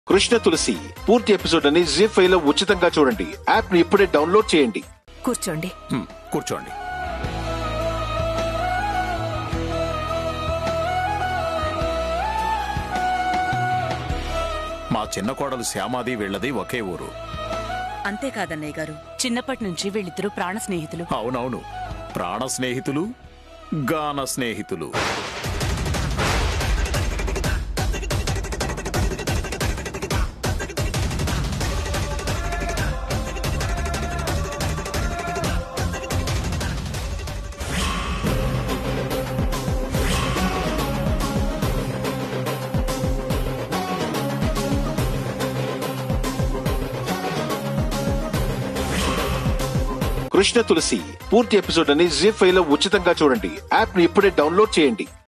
కృష్ణ తులసి పూర్తి ఎపిసోడ్ అని G five లో ఉచితంగా చూడండి యాప్ ని ఇప్పుడే డౌన్లోడ్ చేయండి కూర్చోండి హ్మ్, కూర్చోండి మా చిన్న కోడలు శ్యామాది వీళ్ళది ఒకే ఊరు అంతేకాదన్నయ్య గారు చిన్నప్పటి నుంచి వీళ్ళిద్దరూ ప్రాణ స్నేహితులు అవునవును ప్రాణ స్నేహితులు గాన స్నేహితులు కృష్ణ తులసి పూర్తి ఎపిసోడ్ అని జీ ఫైవ్ లో ఉచితంగా చూడండి యాప్ ని ఇప్పుడే డౌన్లోడ్ చేయండి